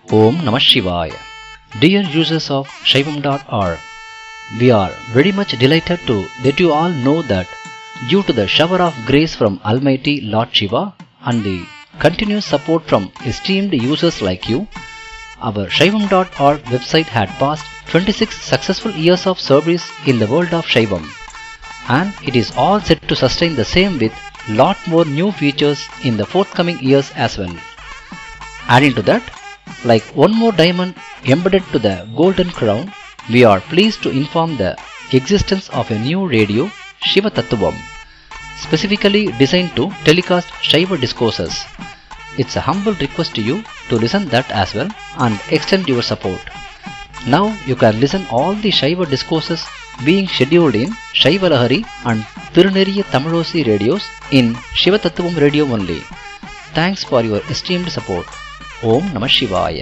Om Namah Shivaya. Dear users of Shaivam.org, we are very much delighted to let you all know that due to the shower of grace from Almighty Lord Shiva and the continuous support from esteemed users like you, our Shaivam.org website had passed 26 successful years of service in the world of Shaivam and it is all set to sustain the same with lot more new features in the forthcoming years as well. Adding to that, like one more diamond embedded to the golden crown, we are pleased to inform the existence of a new radio, Shiva Tattvam, specifically designed to telecast Shiva discourses. It's a humble request to you to listen that as well and extend your support. Now you can listen all the Shiva discourses being scheduled in Shiva Lahari and Tiruneriya Tamilosi radios in Shiva Tattvam radio only. Thanks for your esteemed support. Om Namah Shivaya.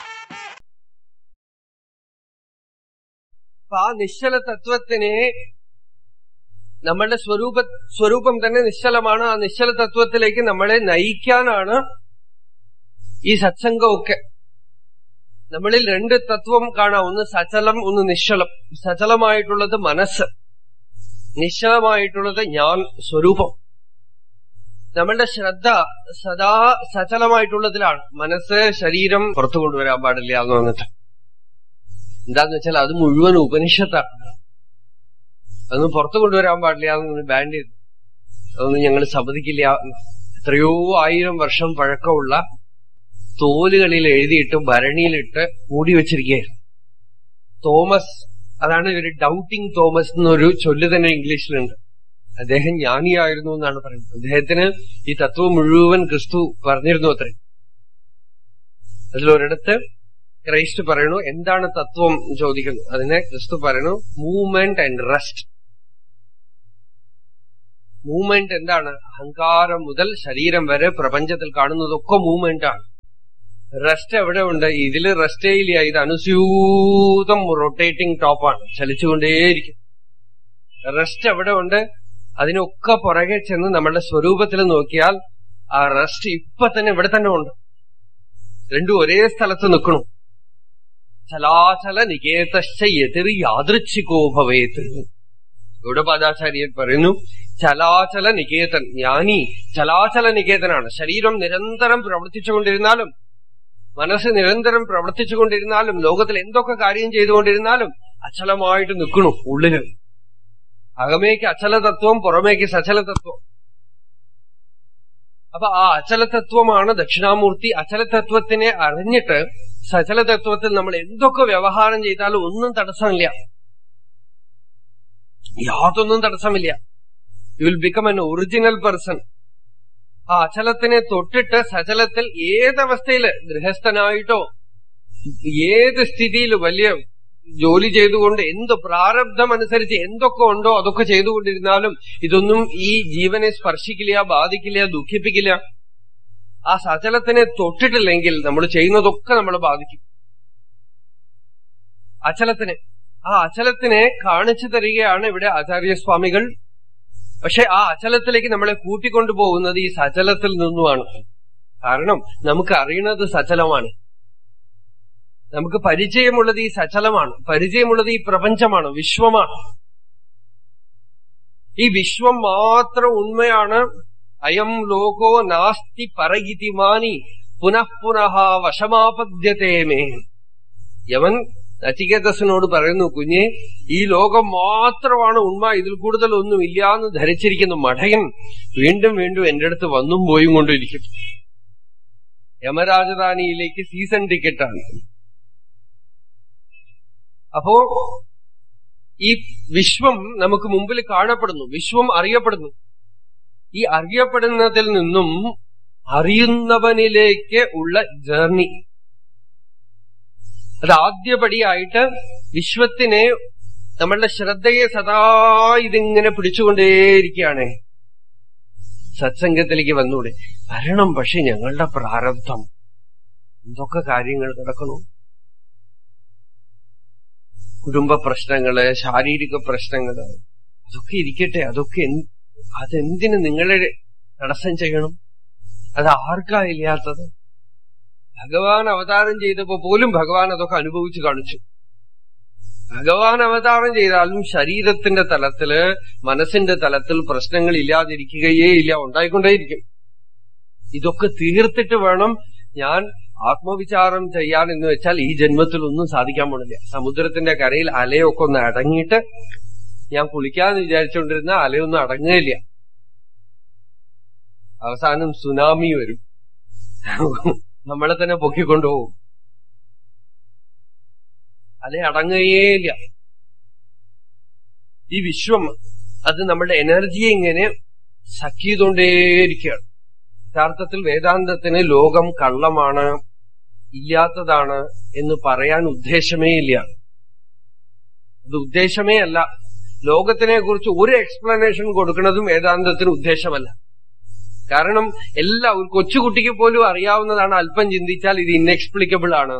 അപ്പൊ ആ നിശ്ചല തത്വത്തിനെ നമ്മളുടെ സ്വരൂപ സ്വരൂപം തന്നെ നിശ്ചലമാണ് ആ നിശ്ചല തത്വത്തിലേക്ക് നമ്മളെ നയിക്കാനാണ് ഈ സത്സംഗമൊക്കെ നമ്മളിൽ രണ്ട് തത്വം കാണാം ഒന്ന് സചലം ഒന്ന് നിശ്ചലം സചലമായിട്ടുള്ളത് മനസ്സ് നിശ്ചലമായിട്ടുള്ളത് ഞാൻ സ്വരൂപം നമ്മളുടെ ശ്രദ്ധ സദാ സചലമായിട്ടുള്ളതിലാണ് മനസ്സ് ശരീരം പുറത്തു കൊണ്ടുവരാൻ പാടില്ല എന്ന് പറഞ്ഞിട്ട് എന്താന്ന് വെച്ചാൽ അത് മുഴുവൻ ഉപനിഷത്താണ് അതൊന്നും പുറത്തു കൊണ്ടുവരാൻ പാടില്ല എന്ന് ബാൻ ചെയ്തു അതൊന്നും ഞങ്ങൾ സമ്മതിക്കില്ല എത്രയോ ആയിരം വർഷം പഴക്കമുള്ള തോലുകളിൽ എഴുതിയിട്ട് ഭരണിയിലിട്ട് മൂടി വെച്ചിരിക്കുകയായിരുന്നു തോമസ് അതാണ് ഒരു ഡൗട്ടിങ് തോമസ് എന്നൊരു ചൊല്ല് തന്നെ ഇംഗ്ലീഷിലുണ്ട് അദ്ദേഹം ജ്ഞാനിയായിരുന്നു എന്നാണ് പറയുന്നത് അദ്ദേഹത്തിന് ഈ തത്വം മുഴുവൻ ക്രിസ്തു പറഞ്ഞിരുന്നു അത്രേ അതിലൊരിടത്ത് ക്രൈസ്റ്റ് പറയണു എന്താണ് തത്വം ചോദിക്കുന്നു അതിനെ ക്രിസ്തു പറയണു മൂവ്മെന്റ് ആൻഡ് റെസ്റ്റ് മൂവ്മെന്റ് എന്താണ് അഹങ്കാരം മുതൽ ശരീരം വരെ പ്രപഞ്ചത്തിൽ കാണുന്നതൊക്കെ മൂവ്മെന്റ് ആണ് റെസ്റ്റ് എവിടെ ഉണ്ട് ഇതില് റെസ്റ്റേ ഇല്ല ഇത് അനുസ്യൂതം റൊട്ടേറ്റിംഗ് ടോപ്പാണ് ചലിച്ചുകൊണ്ടേയിരിക്കും റെസ്റ്റ് എവിടെ ഉണ്ട് അതിനൊക്കെ പുറകെ ചെന്ന് നമ്മളുടെ സ്വരൂപത്തിൽ നോക്കിയാൽ ആ റെസ്റ്റ് ഇപ്പൊ തന്നെ ഇവിടെ തന്നെ ഉണ്ട് രണ്ടും ഒരേ സ്ഥലത്ത് നിൽക്കണു ചലാചല നികേതശ്ച എതിർ യാദൃച്ഛികോ ഭവേത് ഇവിടെ പാദാചാര്യൻ പറയുന്നു ചലാചല നികേതൻ ജ്ഞാനി ചലാചല നികേതനാണ് ശരീരം നിരന്തരം പ്രവർത്തിച്ചുകൊണ്ടിരുന്നാലും മനസ്സ് നിരന്തരം പ്രവർത്തിച്ചുകൊണ്ടിരുന്നാലും ലോകത്തിൽ എന്തൊക്കെ കാര്യം ചെയ്തുകൊണ്ടിരുന്നാലും അചലമായിട്ട് നിൽക്കണു ഉള്ളില് അകമേക്ക് അചലതത്വം പുറമേക്ക് സചലതത്വം അപ്പൊ ആ അചലതത്വമാണ് ദക്ഷിണാമൂർത്തി അചലതത്വത്തിനെ അറിഞ്ഞിട്ട് സചലതത്വത്തിൽ നമ്മൾ എന്തൊക്കെ വ്യവഹാരം ചെയ്താലും ഒന്നും തടസ്സമില്ല യാതൊന്നും തടസ്സമില്ല you will become an original person ആ അചലത്തിനെ തൊട്ടിട്ട് സചലത്തിൽ ഏതവസ്ഥയില് ഗൃഹസ്ഥനായിട്ടോ ഏത് സ്ഥിതിയിൽ വലിയ ജോലി ചെയ്തുകൊണ്ട് എന്ത് പ്രാരബ്ധം അനുസരിച്ച് എന്തൊക്കെ ഉണ്ടോ അതൊക്കെ ചെയ്തുകൊണ്ടിരുന്നാലും ഇതൊന്നും ഈ ജീവനെ സ്പർശിക്കില്ല ബാധിക്കില്ല ദുഃഖിപ്പിക്കില്ല ആ സചലത്തിനെ തൊട്ടിട്ടില്ലെങ്കിൽ നമ്മൾ ചെയ്യുന്നതൊക്കെ നമ്മളെ ബാധിക്കും അചലത്തിനെ ആ അചലത്തിനെ കാണിച്ചു തരികയാണ് ഇവിടെ ആചാര്യസ്വാമികൾ പക്ഷെ ആ അചലത്തിലേക്ക് നമ്മളെ കൂട്ടിക്കൊണ്ടുപോകുന്നത് ഈ സചലത്തിൽ നിന്നുമാണ് കാരണം നമുക്ക് അറിയുന്നത് സചലമാണ് നമുക്ക് പരിചയമുള്ളത് ഈ സചലമാണ് പരിചയമുള്ളത് ഈ പ്രപഞ്ചമാണ് വിശ്വമാണ് ഈ വിശ്വം മാത്രം ഉണ്മയാണ് അയം ലോകോ നാസ്തി പറയിതിമാനി പുനഃ പുനഃ വശമാപദ്യതേമേ യവൻ നച്ചികേതസിനോട് പറയുന്നു കുഞ്ഞെ ഈ ലോകം മാത്രമാണ് ഉണ്മ ഇതിൽ കൂടുതൽ ഒന്നും ഇല്ലാന്ന് ധരിച്ചിരിക്കുന്നു മഠയൻ വീണ്ടും വീണ്ടും എന്റെ അടുത്ത് വന്നും പോയും കൊണ്ടിരിക്കും യമരാജധാനിയിലേക്ക് സീസൺ ടിക്കറ്റാണ് അപ്പോ ഈ വിശ്വം നമുക്ക് മുമ്പിൽ കാണപ്പെടുന്നു വിശ്വം അറിയപ്പെടുന്നു ഈ അറിയപ്പെടുന്നതിൽ നിന്നും അറിയുന്നവനിലേക്ക് ഉള്ള ജേർണി അത് ആദ്യപടിയായിട്ട് വിശ്വത്തിനെ നമ്മളുടെ ശ്രദ്ധയെ സദാ ഇതിങ്ങനെ പിടിച്ചുകൊണ്ടേയിരിക്കുകയാണ് സത്സംഗത്തിലേക്ക് വന്നൂടെ വരണം പക്ഷെ ഞങ്ങളുടെ പ്രാരബ്ധം എന്തൊക്കെ കാര്യങ്ങൾ നടക്കണു കുടുംബ പ്രശ്നങ്ങള് ശാരീരിക പ്രശ്നങ്ങള് അതൊക്കെ ഇരിക്കട്ടെ അതൊക്കെ എന്ത്- അതെന്തിന് നിങ്ങളെ തടസ്സം ചെയ്യണം അത് ആർക്കാ ഇല്ലാത്തത് ഭഗവാൻ അവതാരം ചെയ്തപ്പോ പോലും ഭഗവാൻ അതൊക്കെ അനുഭവിച്ചു കാണിച്ചു ഭഗവാൻ അവതാരം ചെയ്താലും ശരീരത്തിന്റെ തലത്തില് മനസ്സിന്റെ തലത്തിൽ പ്രശ്നങ്ങൾ ഇല്ലാതിരിക്കുകയേ ഇല്ല ഉണ്ടായിക്കൊണ്ടേയിരിക്കും ഇതൊക്കെ തീർത്തിട്ട് വേണം ഞാൻ ആത്മവിചാരം ചെയ്യാൻ എന്ന് വെച്ചാൽ ഈ ജന്മത്തിൽ ഒന്നും സാധിക്കാൻ പോണില്ല സമുദ്രത്തിന്റെ കരയിൽ അലയൊക്കെ ഒന്ന് അടങ്ങിയിട്ട് ഞാൻ കുളിക്കാന്ന് വിചാരിച്ചുകൊണ്ടിരുന്ന അലയൊന്നും അടങ്ങുകയില്ല അവസാനം സുനാമി വരും നമ്മളെ തന്നെ പൊക്കിക്കൊണ്ടുപോകും അല്ലെ അടങ്ങുകയേയില്ല ഈ വിശ്വം അത് നമ്മുടെ എനർജിയെ ഇങ്ങനെ സക്ക് ചെയ്തുകൊണ്ടേയിരിക്കുകയാണ് യഥാർത്ഥത്തിൽ വേദാന്തത്തിന് ലോകം കള്ളമാണ് ഇല്ലാത്തതാണ് എന്ന് പറയാൻ ഉദ്ദേശമേ ഇല്ല അത് ഉദ്ദേശമേ അല്ല ലോകത്തിനെ കുറിച്ച് ഒരു എക്സ്പ്ലനേഷൻ കൊടുക്കുന്നതും വേദാന്തത്തിന് ഉദ്ദേശമല്ല കാരണം എല്ലാ ഒരു കൊച്ചുകുട്ടിക്ക് പോലും അറിയാവുന്നതാണ് അല്പം ചിന്തിച്ചാൽ ഇത് ഇൻഎക്സ്പ്ലിക്കബിൾ ആണ്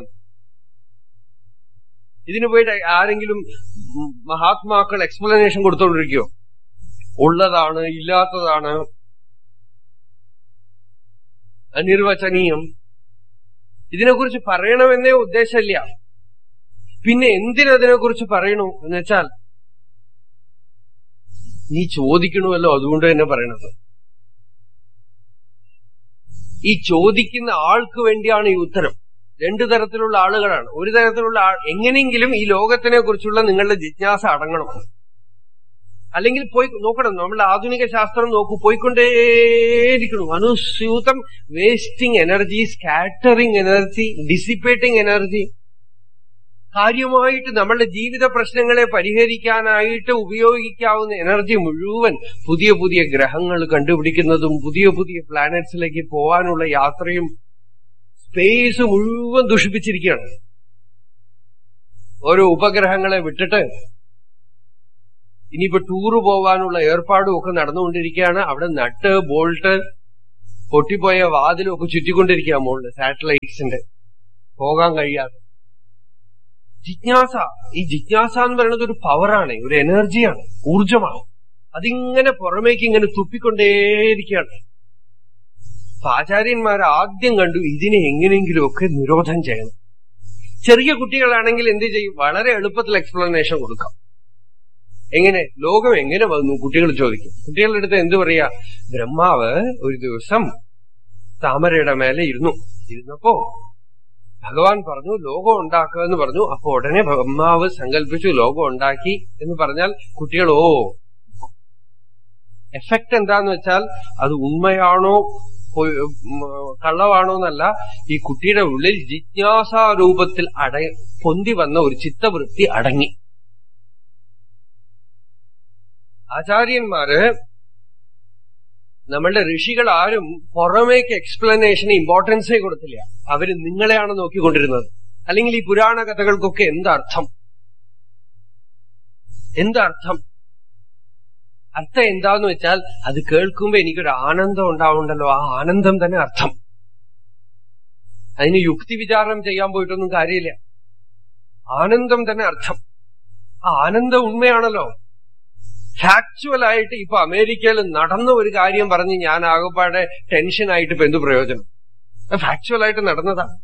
ഇതിനു പോയിട്ട് ആരെങ്കിലും മഹാത്മാക്കൾ എക്സ്പ്ലനേഷൻ കൊടുത്തോണ്ടിരിക്കോ ഉള്ളതാണ് ഇല്ലാത്തതാണ് അനിർവചനീയം ഇതിനെക്കുറിച്ച് പറയണമെന്നേ ഉദ്ദേശമില്ല പിന്നെ എന്തിനതിനെക്കുറിച്ച് പറയണു എന്ന് വെച്ചാൽ നീ ചോദിക്കണമല്ലോ അതുകൊണ്ട് തന്നെ പറയണത് ഈ ചോദിക്കുന്ന ആൾക്ക് വേണ്ടിയാണ് ഈ ഉത്തരം രണ്ടു തരത്തിലുള്ള ആളുകളാണ് ഒരു തരത്തിലുള്ള ആൾ എങ്ങനെയെങ്കിലും ഈ ലോകത്തിനെ കുറിച്ചുള്ള നിങ്ങളുടെ ജിജ്ഞാസ അടങ്ങണം അല്ലെങ്കിൽ പോയി നോക്കണം നമ്മളുടെ ആധുനിക ശാസ്ത്രം നോക്കൂ പോയിക്കൊണ്ടേയിരിക്കണം അനുസ്യൂതം wasting energy scattering energy dissipating energy കാര്യമായിട്ട് നമ്മളുടെ ജീവിത പ്രശ്നങ്ങളെ പരിഹരിക്കാനായിട്ട് ഉപയോഗിക്കാവുന്ന എനർജി മുഴുവൻ പുതിയ പുതിയ ഗ്രഹങ്ങൾ കണ്ടുപിടിക്കുന്നതും പുതിയ പുതിയ പ്ലാനറ്റ്സിലേക്ക് പോവാനുള്ള യാത്രയും സ്പേസ് മുഴുവൻ ദുഷിപ്പിച്ചിരിക്കുകയാണ് ഓരോ ഉപഗ്രഹങ്ങളെ വിട്ടിട്ട് ഇനിയിപ്പോ ടൂറ് പോവാനുള്ള ഏർപ്പാടും ഒക്കെ നടന്നുകൊണ്ടിരിക്കുകയാണ് അവിടെ നട്ട് ബോൾട്ട് പൊട്ടിപ്പോയ വാതിലും ഒക്കെ ചുറ്റിക്കൊണ്ടിരിക്കുക മുകളിൽ സാറ്റലൈറ്റ്സിന്റെ പോകാൻ കഴിയാതെ ജിജ്ഞാസ ഈ ജിജ്ഞാസ എന്ന് പറയുന്നത് ഒരു പവറാണ് ഒരു എനർജിയാണ് ഊർജമാണ് അതിങ്ങനെ പുറമേക്ക് ഇങ്ങനെ തുപ്പിക്കൊണ്ടേയിരിക്കുകയാണ് അപ്പൊ ആചാര്യന്മാർ ആദ്യം കണ്ടു ഇതിനെ എങ്ങനെയെങ്കിലുമൊക്കെ നിരോധം ചെയ്യണം ചെറിയ കുട്ടികളാണെങ്കിൽ എന്ത് ചെയ്യും വളരെ എളുപ്പത്തിൽ എക്സ്പ്ലനേഷൻ കൊടുക്കാം എങ്ങനെ ലോകം എങ്ങനെ വന്നു കുട്ടികൾ ചോദിക്കും കുട്ടികളുടെ അടുത്ത് എന്തു പറയാ ബ്രഹ്മാവ് ഒരു ദിവസം താമരയുടെ മേലെ ഇരുന്നു ഇരുന്നപ്പോ ഭഗവാൻ പറഞ്ഞു ലോകം ഉണ്ടാക്കുക എന്ന് പറഞ്ഞു അപ്പൊ ഉടനെ ബ്രഹ്മാവ് സങ്കല്പിച്ചു ലോകം ഉണ്ടാക്കി എന്ന് പറഞ്ഞാൽ കുട്ടികൾ ഓ എഫക്ട് എന്താന്ന് വെച്ചാൽ അത് ഉണ്മയാണോ കള്ളവാണോ എന്നല്ല ഈ കുട്ടിയുടെ ഉള്ളിൽ ജിജ്ഞാസാ രൂപത്തിൽ അട പൊന്തി വന്ന ഒരു ചിത്തവൃത്തി അടങ്ങി ആചാര്യന്മാര് നമ്മളുടെ ഋഷികൾ ആരും പുറമേക്ക് എക്സ്പ്ലനേഷന് ഇമ്പോർട്ടൻസേ കൊടുത്തില്ല അവര് നിങ്ങളെയാണ് നോക്കിക്കൊണ്ടിരുന്നത് അല്ലെങ്കിൽ ഈ പുരാണ കഥകൾക്കൊക്കെ എന്തർത്ഥം എന്തർത്ഥം അർത്ഥം എന്താന്ന് വെച്ചാൽ അത് കേൾക്കുമ്പോ എനിക്കൊരു ആനന്ദം ഉണ്ടാവുണ്ടല്ലോ ആ ആനന്ദം തന്നെ അർത്ഥം അതിന് യുക്തി വിചാരം ചെയ്യാൻ പോയിട്ടൊന്നും കാര്യമില്ല ആനന്ദം തന്നെ അർത്ഥം ആ ആനന്ദം ഉണ്മയാണല്ലോ ഫാക്ച്വൽ ആയിട്ട് ഇപ്പൊ അമേരിക്കയിൽ നടന്ന ഒരു കാര്യം പറഞ്ഞ് ഞാൻ ആകെപ്പാടെ ടെൻഷനായിട്ട് ഇപ്പൊ എന്ത് പ്രയോജനം ഫാക്ച്വൽ ആയിട്ട് നടന്നതാണ്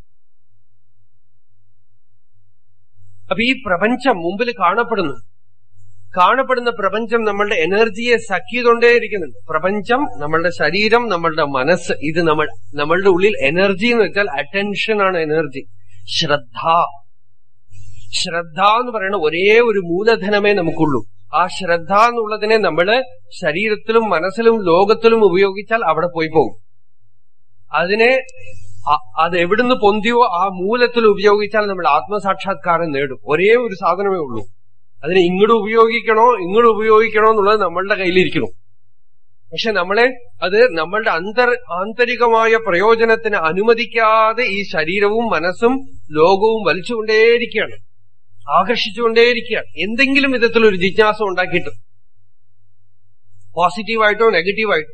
അപ്പൊ ഈ പ്രപഞ്ചം മുമ്പിൽ കാണപ്പെടുന്നു കാണപ്പെടുന്ന പ്രപഞ്ചം നമ്മളുടെ എനർജിയെ സഖ്യതുകൊണ്ടേയിരിക്കുന്നുണ്ട് പ്രപഞ്ചം നമ്മളുടെ ശരീരം നമ്മളുടെ മനസ്സ് ഇത് നമ്മൾ നമ്മളുടെ ഉള്ളിൽ എനർജി എന്ന് വെച്ചാൽ അറ്റൻഷൻ ആണ് എനർജി ശ്രദ്ധ ശ്രദ്ധ എന്ന് പറയുന്ന ഒരേ ഒരു മൂലധനമേ നമുക്കുള്ളൂ ആ ശ്രദ്ധ എന്നുള്ളതിനെ നമ്മള് ശരീരത്തിലും മനസ്സിലും ലോകത്തിലും ഉപയോഗിച്ചാൽ അവിടെ പോയി പോകും അതിനെ അത് എവിടുന്ന് പൊന്തിയോ ആ മൂലത്തിൽ ഉപയോഗിച്ചാൽ നമ്മൾ ആത്മസാക്ഷാത്കാരം നേടും ഒരേ ഒരു സാധനമേ ഉള്ളൂ അതിനെ ഇങ്ങോട്ട് ഉപയോഗിക്കണോ ഇങ്ങോട്ട് ഉപയോഗിക്കണോ എന്നുള്ളത് നമ്മളുടെ കയ്യിലിരിക്കണം പക്ഷെ നമ്മളെ അത് നമ്മളുടെ അന്തർ ആന്തരികമായ പ്രയോജനത്തിന് അനുമതിക്കാതെ ഈ ശരീരവും മനസ്സും ലോകവും വലിച്ചുകൊണ്ടേയിരിക്കുകയാണ് ആകർഷിച്ചുകൊണ്ടേയിരിക്കുകയാണ് എന്തെങ്കിലും വിധത്തിൽ ഒരു ജിജ്ഞാസ ഉണ്ടാക്കിയിട്ട് പോസിറ്റീവായിട്ടോ നെഗറ്റീവായിട്ടോ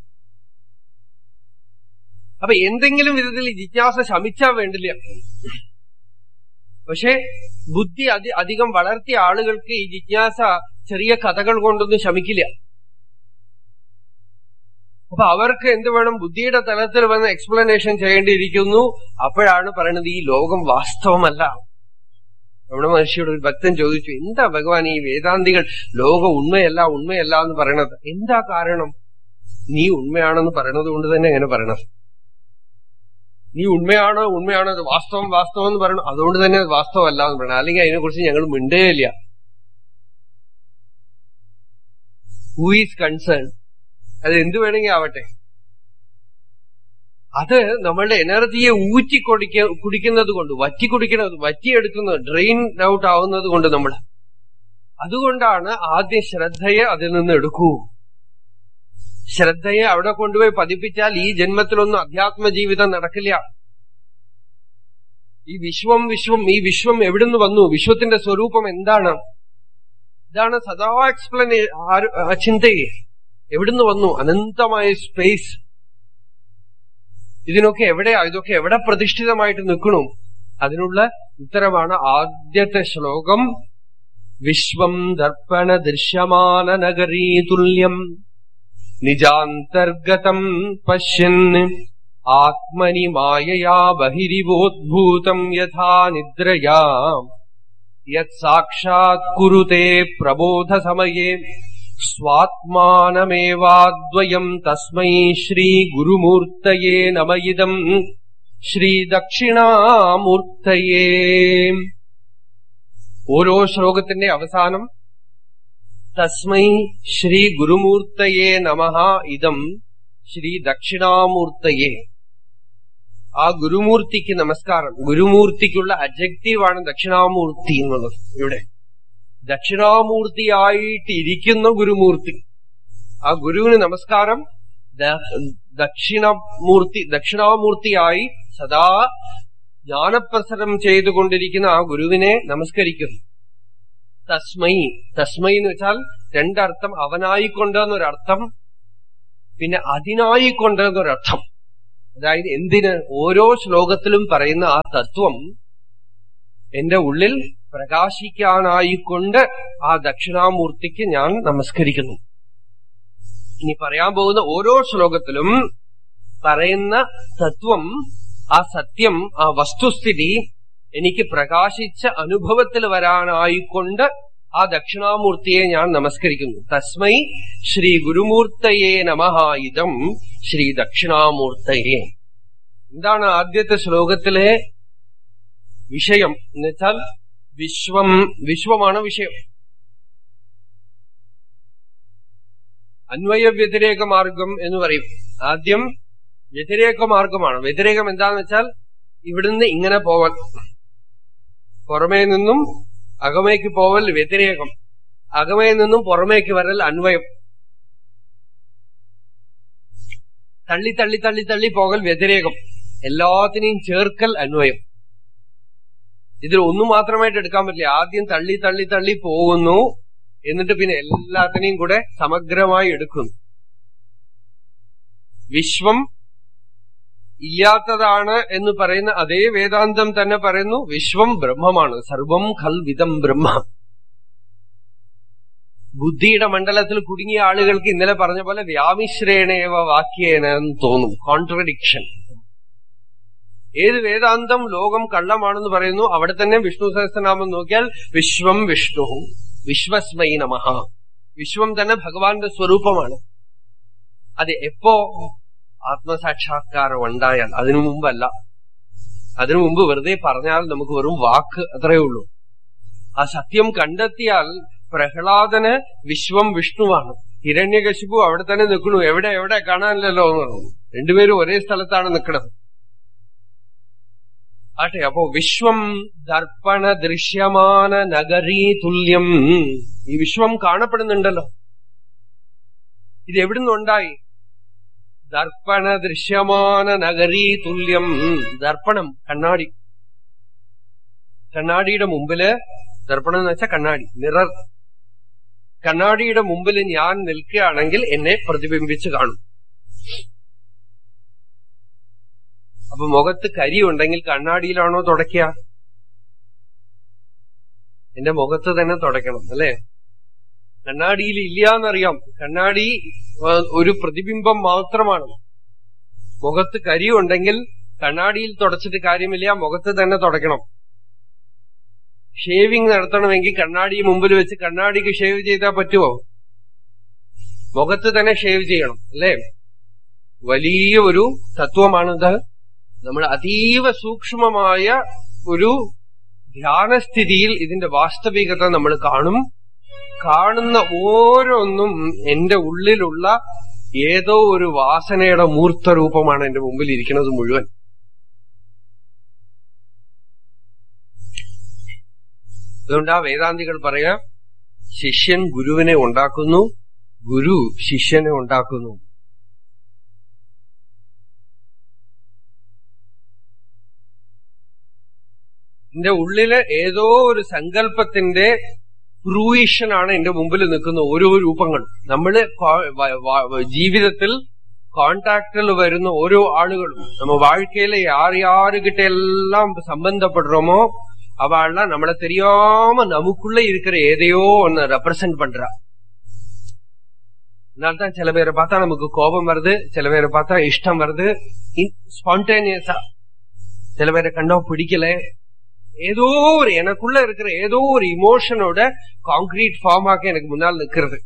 അപ്പൊ എന്തെങ്കിലും വിധത്തിൽ ഈ ജിജ്ഞാസ ശമിച്ചാൽ വേണ്ടില്ല പക്ഷെ ബുദ്ധി അതി അധികം വളർത്തിയ ആളുകൾക്ക് ഈ ജിജ്ഞാസ ചെറിയ കഥകൾ കൊണ്ടൊന്നും ശമിക്കില്ല അപ്പൊ അവർക്ക് എന്ത് വേണം ബുദ്ധിയുടെ തലത്തിൽ വന്ന് എക്സ്പ്ലനേഷൻ ചെയ്യേണ്ടിയിരിക്കുന്നു അപ്പോഴാണ് പറയുന്നത് ഈ ലോകം വാസ്തവമല്ല നമ്മുടെ മനുഷ്യയോട് ഒരു ഭക്തൻ ചോദിച്ചു എന്താ ഭഗവാൻ ഈ വേദാന്തികൾ ലോകം ഉണ്മയല്ല ഉണ്മയല്ല എന്ന് പറയണത് എന്താ കാരണം നീ ഉണ്മയാണെന്ന് പറയണത് കൊണ്ട് തന്നെ എങ്ങനെ പറയണത് നീ ഉണ്മയാണ് ഉണ്മയാണ് അത് വാസ്തവം വാസ്തവം എന്ന് പറയണം അതുകൊണ്ട് തന്നെ അത് വാസ്തവമല്ല എന്ന് പറയണം അല്ലെങ്കിൽ അതിനെക്കുറിച്ച് ഞങ്ങൾ മിണ്ടേയില്ല ഹൂ ഈസ് കൺസേൺ അത് എന്ത് വേണമെങ്കിൽ ആവട്ടെ അത് നമ്മളുടെ എനർജിയെ ഊറ്റി കുടിക്ക കുടിക്കുന്നത് കൊണ്ട് വറ്റി കുടിക്കുന്നത് വറ്റിയെടുക്കുന്നത് ഡ്രെയിൻ ഔട്ട് ആവുന്നത് കൊണ്ട് നമ്മൾ അതുകൊണ്ടാണ് ആദ്യം ശ്രദ്ധയെ അതിൽ നിന്ന് എടുക്കൂ ശ്രദ്ധയെ അവിടെ കൊണ്ടുപോയി പതിപ്പിച്ചാൽ ഈ ജന്മത്തിലൊന്നും അധ്യാത്മ ജീവിതം നടക്കില്ല ഈ വിശ്വം വിശ്വം ഈ വിശ്വം എവിടുന്ന് വന്നു വിശ്വത്തിന്റെ സ്വരൂപം എന്താണ് ഇതാണ് സദാ എക്സ്പ്ലനേ ചിന്തയെ എവിടുന്ന് വന്നു അനന്തമായ സ്പേസ് ഇതിനൊക്കെ എവിടെയാ ഇതൊക്കെ എവിടെ പ്രതിഷ്ഠിതമായിട്ട് നിൽക്കണു അതിനുള്ള ഉത്തരമാണ് ആദ്യത്തെ ശ്ലോകം വിശ്വം ദർപ്പണ ദൃശ്യമാന നഗരീ തുല്യം നിജാന്തർഗതം പശ്യൻ ആത്മനി മായയാ ബഹിരിവോദ്ഭൂതം യഥാ നിദ്രയാ യത് സാക്ഷാത് കുരുതേ പ്രബോധസമയേ സ്വാത്മാനമേവാദ്വയം തസ്മൈ ശ്രീ ഗുരുമൂർത്തയേ നമയിദം ശ്രീ ദക്ഷിണാമൂർത്തയേ ഓരോ ശ്ലോകത്തിന്റെ അവസാനം തസ്മൈ ശ്രീ ഗുരുമൂർത്തയേ നമഃ ഇതം ശ്രീ ദക്ഷിണാമൂർത്തയേ ആ ഗുരുമൂർത്തിക്ക് നമസ്കാരം ഗുരുമൂർത്തിക്കുള്ള അജക്റ്റീവാണ് ദക്ഷിണാമൂർത്തി എന്നുള്ളത് ഇവിടെ ദക്ഷിണാമൂർത്തിയായിട്ടിരിക്കുന്ന ഗുരുമൂർത്തി ആ ഗുരുവിന് നമസ്കാരം ദക്ഷിണമൂർത്തി ദക്ഷിണാമൂർത്തിയായി സദാ ജ്ഞാനപ്രസരം ചെയ്തുകൊണ്ടിരിക്കുന്ന ആ ഗുരുവിനെ നമസ്കരിക്കുന്നു തസ്മൈ തസ്മൈ എന്ന് വെച്ചാൽ രണ്ടർത്ഥം അവനായിക്കൊണ്ട് എന്നൊരർത്ഥം പിന്നെ അതിനായിക്കൊണ്ട് എന്നൊരർത്ഥം അതായത് എന്തിന് ഓരോ ശ്ലോകത്തിലും പറയുന്ന ആ തത്വം എന്റെ ഉള്ളിൽ പ്രകാശിക്കാനായിക്കൊണ്ട് ആ ദക്ഷിണാമൂർത്തിക്ക് ഞാൻ നമസ്കരിക്കുന്നു ഇനി പറയാൻ പോകുന്ന ഓരോ ശ്ലോകത്തിലും പറയുന്ന തത്വം ആ സത്യം ആ വസ്തുസ്ഥിതി എനിക്ക് പ്രകാശിച്ച അനുഭവത്തിൽ വരാനായിക്കൊണ്ട് ആ ദക്ഷിണാമൂർത്തിയെ ഞാൻ നമസ്കരിക്കുന്നു തസ്മൈ ശ്രീ ഗുരുമൂർത്തയേ നമഃ ഇതം ശ്രീ ദക്ഷിണാമൂർത്തയേ എന്താണ് ആദ്യത്തെ ശ്ലോകത്തിലെ വിഷയം എന്നുവെച്ചാൽ വിശ്വം വിശ്വമാണ് വിഷയം അന്വയ വ്യതിരേക മാർഗം എന്ന് പറയും ആദ്യം വ്യതിരേക മാർഗമാണ് വ്യതിരേകം എന്താന്ന് വെച്ചാൽ ഇവിടുന്ന് ഇങ്ങനെ പോവൽ പുറമേ നിന്നും അകമേക്ക് പോവൽ വ്യതിരേകം അകമേ നിന്നും പുറമേക്ക് വരൽ അന്വയം തള്ളി തള്ളി തള്ളി തള്ളി പോകൽ വ്യതിരേകം എല്ലാത്തിനെയും ചേർക്കൽ അന്വയം ഇതിൽ ഒന്നു മാത്രമായിട്ട് എടുക്കാൻ പറ്റില്ല ആദ്യം തള്ളി തള്ളി തള്ളി പോകുന്നു എന്നിട്ട് പിന്നെ എല്ലാത്തിനെയും കൂടെ സമഗ്രമായി എടുക്കുന്നു വിശ്വം ഇല്ലാത്തതാണ് എന്ന് പറയുന്ന അതേ വേദാന്തം തന്നെ പറയുന്നു വിശ്വം ബ്രഹ്മമാണ് സർവം ഖൽവിതം ബ്രഹ്മ ബുദ്ധിയുടെ മണ്ഡലത്തിൽ കുടുങ്ങിയ ആളുകൾക്ക് ഇന്നലെ പറഞ്ഞ പോലെ വ്യാമിശ്രേണേവ വാക്യേന എന്ന് തോന്നും കോൺട്രഡിക്ഷൻ ഏത് വേദാന്തം ലോകം കള്ളമാണെന്ന് പറയുന്നു അവിടെ തന്നെ വിഷ്ണു സഹസ്രനാമം നോക്കിയാൽ വിശ്വം വിഷ്ണു വിശ്വസ്മൈ നമഃ വിശ്വം തന്നെ ഭഗവാന്റെ സ്വരൂപമാണ് അത് എപ്പോ ആത്മസാക്ഷാത്കാരം ഉണ്ടായാൽ അതിനു മുമ്പല്ല അതിനു മുമ്പ് വെറുതെ പറഞ്ഞാൽ നമുക്ക് വെറും വാക്ക് അത്രയേ ഉള്ളൂ ആ സത്യം കണ്ടെത്തിയാൽ പ്രഹ്ലാദന് വിശ്വം വിഷ്ണുവാണ് ഹിരണ്യകശിപു അവിടെ തന്നെ നിൽക്കണു എവിടെ എവിടെ കാണാനില്ലല്ലോ എന്ന് പറഞ്ഞു രണ്ടുപേരും ഒരേ സ്ഥലത്താണ് നിൽക്കുന്നത് ആട്ടെ അപ്പോ വിശ്വം ദർപ്പണ ദൃശ്യമാന നഗരീ തുല്യം ഈ വിശ്വം കാണപ്പെടുന്നുണ്ടല്ലോ ഇത് എവിടുന്നുണ്ടായി ദർപ്പണ ദൃശ്യമാന നഗരീ തുല്യം ദർപ്പണം കണ്ണാടി കണ്ണാടിയുടെ മുമ്പില് ദർപ്പണം എന്ന് വെച്ചാൽ കണ്ണാടി മിറർ കണ്ണാടിയുടെ മുമ്പിൽ ഞാൻ നിൽക്കുകയാണെങ്കിൽ എന്നെ പ്രതിബിംബിച്ച് കാണും അപ്പൊ മുഖത്ത് കരി ഉണ്ടെങ്കിൽ കണ്ണാടിയിലാണോ തുടയ്ക്കുക എന്റെ മുഖത്ത് തന്നെ തുടയ്ക്കണം അല്ലേ കണ്ണാടിയിൽ ഇല്ലാന്നറിയാം കണ്ണാടി ആ, ഒരു പ്രതിബിംബം മാത്രമാണ് മുഖത്ത് കരി ഉണ്ടെങ്കിൽ കണ്ണാടിയിൽ തുടച്ചിട്ട് കാര്യമില്ല മുഖത്ത് തന്നെ തുടയ്ക്കണം ഷേവിംഗ് നടത്തണമെങ്കിൽ കണ്ണാടി മുമ്പിൽ വെച്ച് കണ്ണാടിക്ക് ഷേവ് ചെയ്താൽ പറ്റുമോ മുഖത്ത് തന്നെ ഷേവ് ചെയ്യണം അല്ലേ വലിയ ഒരു തത്വമാണിത് നമ്മൾ അതീവ സൂക്ഷ്മമായ ഒരു ധ്യാനസ്ഥിതിയിൽ ഇതിന്റെ വാസ്തവികത നമ്മൾ കാണും കാണുന്ന ഓരോന്നും എന്റെ ഉള്ളിലുള്ള ഏതോ ഒരു വാസനയുടെ മൂർത്തരൂപമാണ് എന്റെ മുമ്പിൽ ഇരിക്കുന്നത് മുഴുവൻ അതുകൊണ്ട് ആ വേദാന്തികൾ പറയാ ശിഷ്യൻ ഗുരുവിനെ ഉണ്ടാക്കുന്നു ഗുരു ശിഷ്യനെ ഉണ്ടാക്കുന്നു എന്റെ ഉള്ളില് ഏതോ ഒരു സങ്കല്പത്തിന്റെ ഫ്രൂയിഷനാണ് എന്റെ മുമ്പിൽ നിൽക്കുന്ന ഓരോ രൂപങ്ങളും നമ്മള് കോ- വ- വ- ജീവിതത്തിൽ கான்டாக்டில் വരുന്ന ഓരോ ஆளுகளும் நம்ம வாழ்க்கையில யார் யாருகிட்ட எல்லாம் சம்பந்தப்படுறோமோ அவள்லாம் நம்மள தெரியாம நமக்குள்ள இருக்கிற எதையோ ஒன்னு ரெப்ரசன்ட் பண்றா அதனால்தான் சில பேரை பார்த்தா நமக்கு கோபம் வருது சில பேரை பார்த்தா இஷ்டம் வருது ஸ்பான்டேனியஸா சில பேரை கண்டா பிடிக்கல ஏதோ ஒரு எனக்குள்ள இருக்கிற ஏதோ ஒரு இமோஷனோட காங்கிரீட் ஃபார்மாக எனக்கு முன்னால் நிக்கிறது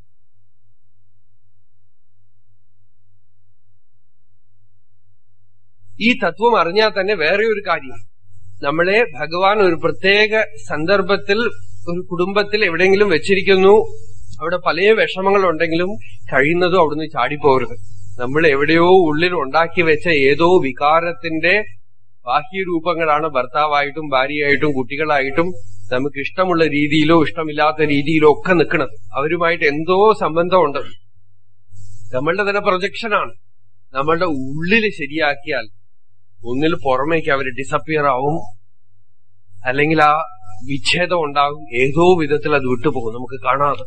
ഈ തത്വം അറിഞ്ഞാൽ തന്നെ വേറെ ഒരു കാര്യം നമ്മളെ ഭഗവാൻ ഒരു പ്രത്യേക സന്ദർഭത്തിൽ ഒരു കുടുംബത്തിൽ എവിടെയെങ്കിലും വെച്ചിരിക്കുന്നു അവിടെ പല വിഷമങ്ങൾ ഉണ്ടെങ്കിലും കഴിയുന്നതും അവിടുന്ന് ചാടിപ്പോകരുത് നമ്മൾ എവിടെയോ ഉള്ളിൽ ഉണ്ടാക്കി വെച്ച ഏതോ വികാരത്തിന്റെ ബാഹ്യരൂപങ്ങളാണ് ഭർത്താവായിട്ടും ഭാര്യയായിട്ടും കുട്ടികളായിട്ടും നമുക്ക് ഇഷ്ടമുള്ള രീതിയിലോ ഇഷ്ടമില്ലാത്ത രീതിയിലോ ഒക്കെ നിൽക്കുന്നത് അവരുമായിട്ട് എന്തോ സംബന്ധമുണ്ട് നമ്മളുടെ തന്നെ പ്രൊജക്ഷനാണ് നമ്മളുടെ ഉള്ളില് ശരിയാക്കിയാൽ ഒന്നിൽ പുറമേക്ക് അവർ ഡിസപ്പിയർ ആവും അല്ലെങ്കിൽ ആ വിച്ഛേദം ഉണ്ടാകും ഏതോ വിധത്തിൽ അത് വിട്ടുപോകും നമുക്ക് കാണാതെ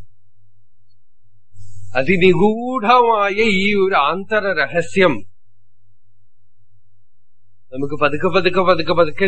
അതിനിഗൂഢമായ ഈ ഒരു ആന്തര രഹസ്യം നമുക്ക് പതുക്കെ പതുക്കെ പതുക്കെ പതുക്കെ